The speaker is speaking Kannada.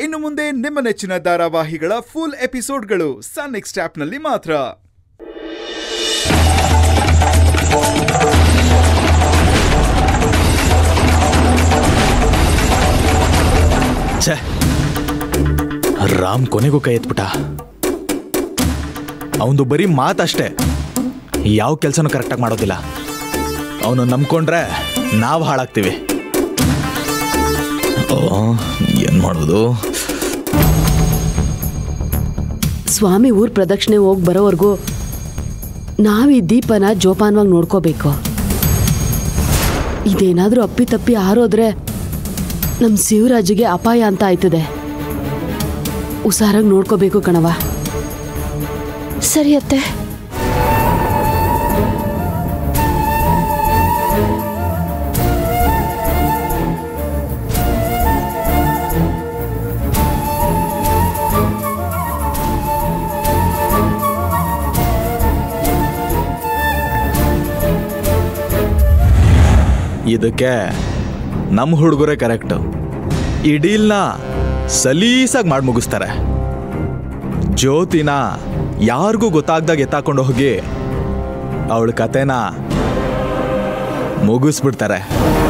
ಇನ್ನು ಮುಂದೆ ನಿಮ್ಮ ನೆಚ್ಚಿನ ಧಾರಾವಾಹಿಗಳ ಫುಲ್ ಎಪಿಸೋಡ್ಗಳು ಸನ್ ನೆಕ್ಸ್ಟ್ ಆಪ್ನಲ್ಲಿ ಮಾತ್ರ ಛೇ ರಾಮ್ ಕೊನೆಗೂ ಕೈ ಎತ್ಬಿಟ್ಟ ಅವನು ಬರೀ ಮಾತಷ್ಟೇ ಯಾವ ಕೆಲಸನೂ ಕರೆಕ್ಟಾಗಿ ಮಾಡೋದಿಲ್ಲ ಅವನು ನಂಬ್ಕೊಂಡ್ರೆ ನಾವು ಹಾಳಾಗ್ತೀವಿ ಓ ಏನು ಮಾಡೋದು ಸ್ವಾಮಿ ಊರ್ ಪ್ರದಕ್ಷಿಣೆ ಹೋಗಿ ಬರೋವರೆಗೂ ನಾವ್ ಈ ದೀಪನ ಜೋಪಾನವಾಗಿ ನೋಡ್ಕೋಬೇಕು ಇದೇನಾದ್ರೂ ಅಪ್ಪಿ ತಪ್ಪಿ ಹಾರೋದ್ರೆ ನಮ್ ಶಿವರಾಜಿಗೆ ಅಪಾಯ ಅಂತ ಆಯ್ತದೆ ಹುಷಾರಾಗಿ ನೋಡ್ಕೋಬೇಕು ಕಣವ ಸರಿ ಅತ್ತೆ ಇದಕ್ಕೆ ನಮ್ಮ ಹುಡುಗರೇ ಕರೆಕ್ಟು ಈ ಡೀಲ್ನ ಸಲೀಸಾಗಿ ಮಾಡಿ ಮುಗಿಸ್ತಾರೆ ಜ್ಯೋತಿನ ಯಾರಿಗೂ ಗೊತ್ತಾಗ್ದಾಗ ಎತ್ತಾಕೊಂಡು ಹೋಗಿ ಅವಳ ಕತೆನ ಮುಗಿಸ್ಬಿಡ್ತಾರೆ